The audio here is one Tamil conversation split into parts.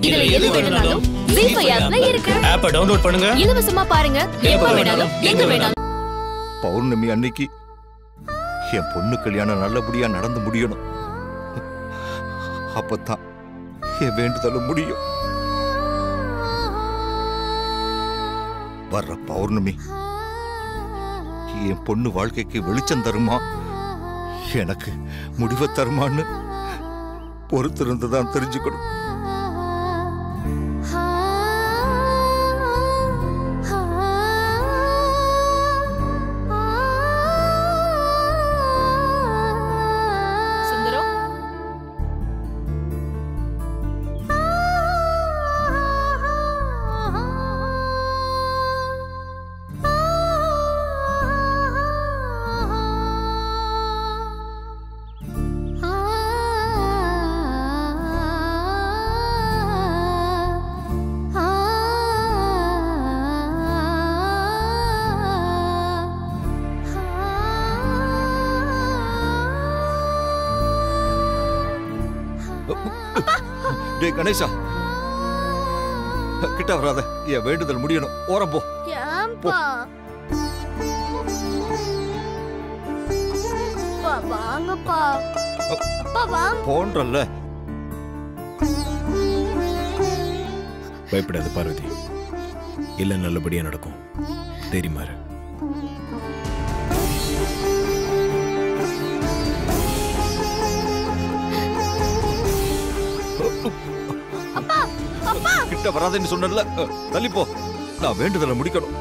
இதுல எது வேணும்னாலும் ஜீ ஃபைவ் ஆப்ல இருக்கு ஆப்பை டவுன்லோட் பண்ணுங்க இலவசமா பாருங்க எப்ப வேணாலும் எங்க வேணாலும் பௌர்ணமி அன்னைக்கு என் பொண்ணு கல்யாணம் நல்லபடியா நடந்து முடியணும் அப்பதான் என் வேண்டுதலும் முடியும் வர்ற பௌர்ணமி என் பொண்ணு வாழ்க்கைக்கு வெளிச்சம் தருமா எனக்கு முடிவை தருமான்னு பொறுத்திருந்து தான் தெரிஞ்சுக்கணும் சுந்தரம் டேய் கணேசா கிட்ட வராத என் வேண்டுதல் முடியணும் ஓரம் போ ஏன்பா அப்பா, வாங்கப்பா அப்பா வாங்க போன்றல்ல பயப்படாத பார்வதி இல்ல நல்லபடியா நடக்கும் தெரியுமா கிட்ட வராதேன்னு சொன்னல தள்ளி போ நான் வேண்டுதலை முடிக்கணும்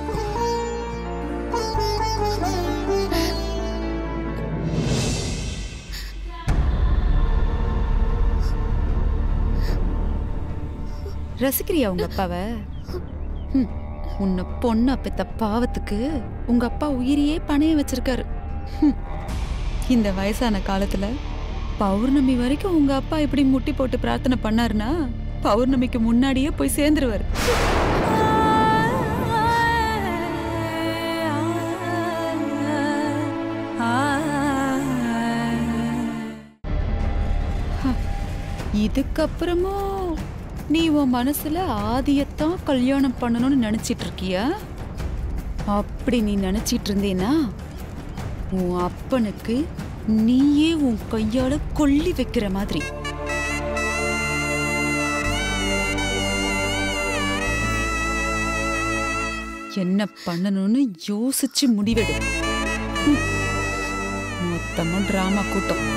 ரசிக்கிறியா உங்க அப்பாவை ஹம், உன்னை பொண்ணா பெத்த பாவத்துக்கு உங்க அப்பா உயிரையே பணைய வச்சிருக்காரு ஹம், இந்த வயசான காலத்துல பௌர்ணமி வரைக்கும் உங்க அப்பா இப்படி முட்டி போட்டு பிரார்த்தனை பண்ணாருன்னா பௌர்ணமிக்கு முன்னாடியே போய் சேர்ந்துருவாரு இதுக்கப்புறமும் நீ உன் மனசுல ஆதியத்தான் கல்யாணம் பண்ணணும்னு நினைச்சிட்டு இருக்கியா அப்படி நீ நினைச்சிட்டு இருந்தேனா உன் அப்பனுக்கு நீயே உன் கையால கொல்லி வைக்கிற மாதிரி என்ன பண்ணணும்னு யோசிச்சு முடிவெடு ஹம். மொத்தமா டிராமா கூட்டம்